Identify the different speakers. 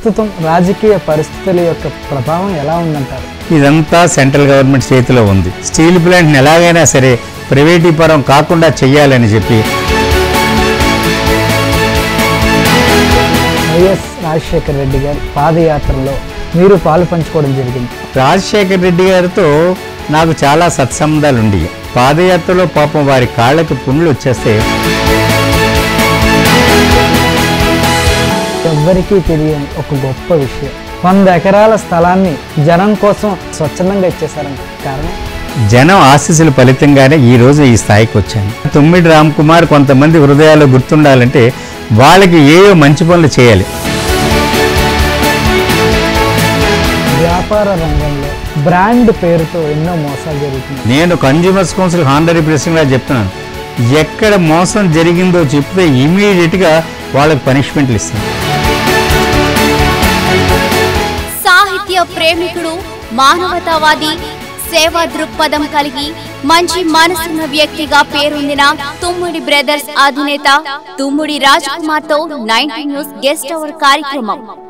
Speaker 1: ప్రస్తుతం రాజకీయ పరిస్థితుల యొక్క ప్రభావం ఎలా ఉందంటారు
Speaker 2: ఇదంతా సెంట్రల్ గవర్నమెంట్ చేతిలో ఉంది స్టీల్ ప్లాంట్ని ఎలాగైనా సరే ప్రైవేటీపరం కాకుండా చెయ్యాలని చెప్పి
Speaker 1: వైఎస్ రాజశేఖర రెడ్డి గారి పాదయాత్రలో మీరు పాలు పంచుకోవడం జరిగింది
Speaker 2: రాజశేఖర్ రెడ్డి గారితో నాకు చాలా సత్సంబంధాలు ఉండి పాదయాత్రలో పాపం వారి కాళ్ళకి పుండ్లు వచ్చేస్తే
Speaker 1: ఎవ్వరికీ తెలియని ఒక గొప్ప విషయం వంద ఎకరాల స్థలాన్ని జనం కోసం స్వచ్ఛందంగా ఇచ్చేశారంట కారణం
Speaker 2: జనం ఆశీస్సుల ఫలితంగానే ఈ రోజు ఈ స్థాయికి వచ్చాను తొమ్మిది రామ్ కుమార్ కొంతమంది హృదయాల్లో గుర్తుండాలంటే వాళ్ళకి ఏవో మంచి పనులు చేయాలి
Speaker 1: వ్యాపార రంగంలో బ్రాండ్ పేరుతో ఎన్నో మోసాలు జరుగుతున్నాయి
Speaker 2: నేను కన్జ్యూమర్స్ కౌన్సిల్ హానరీ ప్రెసిడెంట్గా చెప్తున్నాను ఎక్కడ మోసం జరిగిందో చెప్తే ఇమీడియట్గా వాళ్ళకి పనిష్మెంట్లు ఇస్తాను
Speaker 3: సాహిత్య ప్రేమికుడు మానవతావాది సేవా దృక్పథం కలిగి మంచి మనసున్న వ్యక్తిగా పేరొందిన తుమ్ముడి బ్రదర్స్ అధినేత తుమ్ముడి రాజ్ కుమార్ తో నైన్టీ న్యూస్ గెస్ట్ అవర్ కార్యక్రమం